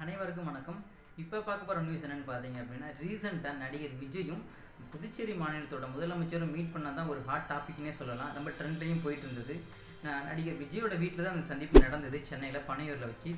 அனைவருக்கும் வணக்கம் இப்போ பார்க்க போகிற நியூஸ் என்னன்னு பார்த்தீங்க அப்படின்னா ரீசெண்டாக நடிகர் விஜயும் புதுச்சேரி மாநிலத்தோட முதலமைச்சரும் மீட் பண்ண தான் ஒரு ஹாட் டாபிக்னே சொல்லலாம் ரொம்ப ட்ரெண்ட்லேயும் போயிட்டு இருந்தது நான் நடிகர் விஜயோட வீட்டில் தான் அந்த சந்திப்பு நடந்தது சென்னையில் பனையூரில் வச்சு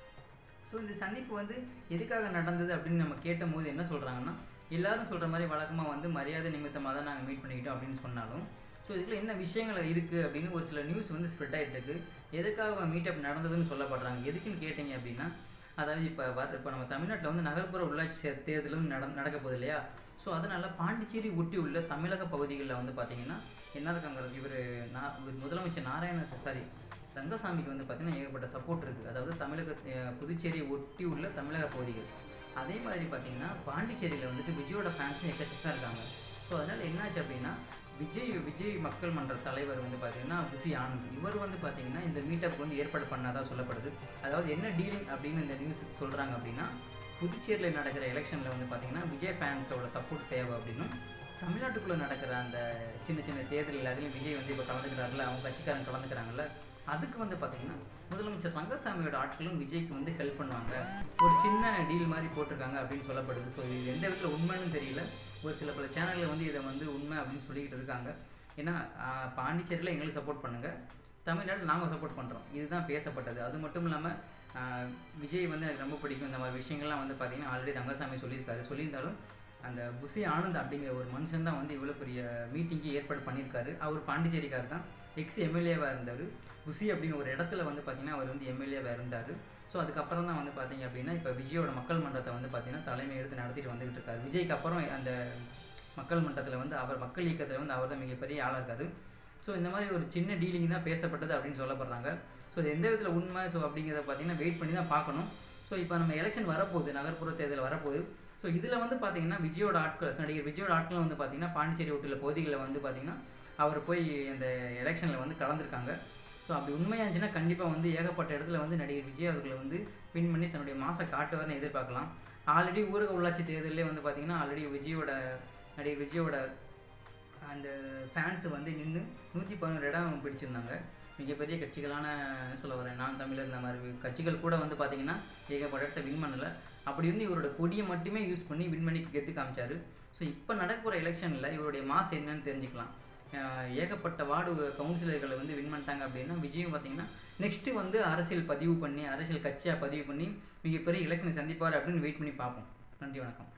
ஸோ இந்த சந்திப்பு வந்து எதுக்காக நடந்தது அப்படின்னு நம்ம கேட்டும் போது என்ன சொல்கிறாங்கன்னா எல்லாரும் சொல்கிற மாதிரி வழக்கமாக வந்து மரியாதை நிமித்தமாக தான் நாங்கள் மீட் பண்ணிக்கிட்டோம் அப்படின்னு சொன்னாலும் ஸோ இதில் என்ன விஷயங்கள் இருக்குது அப்படின்னு ஒரு சில நியூஸ் வந்து ஸ்ப்ரெட் ஆகிட்டு இருக்கு எதுக்காக மீட்டப் நடந்ததுன்னு சொல்லப்படுறாங்க எதுக்குன்னு கேட்டிங்க அப்படின்னா அதாவது இப்போ வர இப்போ நம்ம தமிழ்நாட்டில் வந்து நகர்ப்புற உள்ளாட்சி சே- தேர்தல் வந்து நட நடக்க போகுது இல்லையா ஸோ அதனால் பாண்டிச்சேரி ஒட்டி உள்ள தமிழக பகுதிகளில் வந்து பார்த்தீங்கன்னா என்ன இருக்காங்க இவர் நான் முதலமைச்சர் நாராயண சாரி ரங்கசாமிக்கு வந்து பார்த்தீங்கன்னா ஏகப்பட்ட சப்போர்ட் இருக்குது அதாவது தமிழக அஹ், புதுச்சேரியை ஒட்டி உள்ள தமிழக பகுதிகள் அதே மாதிரி பார்த்தீங்கன்னா பாண்டிச்சேரியில் வந்துட்டு விஜயோட ஃபேன்ஸும் எக்கச்சக்கம் இருக்காங்க ஸோ அதனால் என்னாச்சு அப்படின்னா விஜய் விஜய் மக்கள் மன்ற தலைவர் வந்து பார்த்தீங்கன்னா புசி ஆனந்த் இவர் வந்து பார்த்தீங்கன்னா இந்த மீட்டப் வந்து ஏற்பாடு பண்ணாதா சொல்லப்படுது அதாவது என்ன டீலிங் அப்படின்னு இந்த நியூஸ் சொல்கிறாங்க அப்படின்னா புதுச்சேரியில் நடக்கிற எலெக்ஷனில் வந்து பார்த்தீங்கன்னா விஜய் ஃபேன்ஸோட சப்போர்ட் தேவை அப்படின்னும் தமிழ்நாட்டுக்குள்ளே நடக்கிற அந்த சின்ன சின்ன தேர்தல் எல்லாத்துலேயும் விஜய் வந்து இப்போ கலந்துக்கிறாருல அவங்க கட்சிக்காரங்க கலந்துக்கிறாங்கல்ல அதுக்கு வந்து பார்த்தீங்கன்னா முதலமைச்சர் ரங்கசாமியோட ஆட்களும் விஜய்க்கு வந்து ஹெல்ப் பண்ணுவாங்க ஒரு சின்ன டீல் மாதிரி போட்டிருக்காங்க அப்படின்னு சொல்லப்படுது ஸோ இது எந்த இடத்துல உண்மைன்னு தெரியல ஒரு சில பல சேனலில் வந்து இதை வந்து உண்மை அப்படின்னு சொல்லிக்கிட்டு இருக்காங்க ஏன்னா ஆஹ், பாண்டிச்சேரியில் எங்களுக்கு சப்போர்ட் பண்ணுங்கள் தமிழ்நாட்டில் நாங்கள் சப்போர்ட் பண்ணுறோம் இதுதான் பேசப்பட்டது அது மட்டும் இல்லாமல் விஜய் வந்து எனக்கு ரொம்ப பிடிக்கும் இந்த மாதிரி விஷயங்கள்லாம் வந்து பார்த்தீங்கன்னா ஆல்ரெடி ரங்கசாமி சொல்லியிருக்காரு சொல்லியிருந்தாலும் அந்த புசி ஆனந்த் அப்படிங்கிற ஒரு மனுஷன் தான் வந்து இவ்வளோ பெரிய மீட்டிங்கு ஏற்பாடு பண்ணியிருக்காரு அவர் பாண்டிச்சேரிக்கார் தான் எக்ஸ் எம்எல்ஏவாக இருந்தார் புசி அப்படிங்கிற ஒரு இடத்துல வந்து பார்த்தீங்கன்னா அவர் வந்து எம்எல்ஏவாக இருந்தார் ஸோ அதுக்கப்புறம் தான் வந்து பார்த்தீங்க அப்படின்னா இப்போ விஜயோட மக்கள் மன்றத்தை வந்து பார்த்தீங்கன்னா தலைமை எடுத்து நடத்திட்டு வந்துகிட்டு இருக்காரு விஜய்க்கு அப்புறம் அந்த மக்கள் மன்றத்தில் வந்து அவர் மக்கள் இயக்கத்தில் வந்து அவர் தான் மிகப்பெரிய ஆளாக இருக்காரு ஸோ இந்த மாதிரி ஒரு சின்ன டீலிங் தான் பேசப்பட்டது அப்படின்னு சொல்லப்படுறாங்க ஸோ இது எந்த விதத்தில் உண்மை ஸோ அப்படிங்கிறத பார்த்தீங்கன்னா வெயிட் பண்ணி தான் பார்க்கணும் ஸோ இப்போ நம்ம எலெக்ஷன் வரப்போகுது நகர்ப்புற தேர்தல் வரப்போகுது ஸோ இதில் வந்து பார்த்தீங்கன்னா விஜயோட ஆட்கள் நடிகர் விஜயோட ஆட்கள் வந்து பார்த்தீங்கன்னா பாண்டிச்சேரி ஒட்டியுள்ள பகுதிகளில் வந்து பார்த்தீங்கன்னா அவர் போய் இந்த எலெக்ஷனில் வந்து கலந்துருக்காங்க ஸோ அப்படி உண்மையாக இருந்துச்சுன்னா கண்டிப்பாக வந்து ஏகப்பட்ட இடத்துல வந்து நடிகர் விஜய் அவர்களை வந்து வின் பண்ணி தன்னுடைய மாச காட்டுவார்னு எதிர்பார்க்கலாம் ஆல்ரெடி ஊரக உள்ளாட்சி தேர்தலே வந்து பார்த்தீங்கன்னா ஆல்ரெடி விஜயோட நடிகர் விஜயோட அந்த ஃபேன்ஸ் வந்து நின்று நூற்றி பதினோரு இடம் பிடிச்சிருந்தாங்க மிகப்பெரிய கட்சிகளான என்ன சொல்ல வரேன் நான் தமிழர் இந்த மாதிரி கட்சிகள் கூட வந்து பார்த்தீங்கன்னா ஏகப்பட்ட இடத்த வின் பண்ணலை அப்படி இருந்து இவரோட கொடியை மட்டுமே யூஸ் பண்ணி வின் பண்ணி கெத்து காமிச்சாரு ஸோ இப்போ நடக்க போகிற எலெக்ஷனில் இவருடைய மாஸ் என்னன்னு தெரிஞ்சுக்கலாம் ஆஹ் ஏகப்பட்ட வார்டு கவுன்சிலர்களை வந்து வின் பண்ணிட்டாங்க அப்படின்னா விஜயும் பார்த்தீங்கன்னா நெக்ஸ்ட்டு வந்து அரசியல் பதிவு பண்ணி அரசியல் கட்சியாக பதிவு பண்ணி மிகப்பெரிய எலெக்ஷனை சந்திப்பார் அப்படின்னு வெயிட் பண்ணி பார்ப்போம் நன்றி வணக்கம்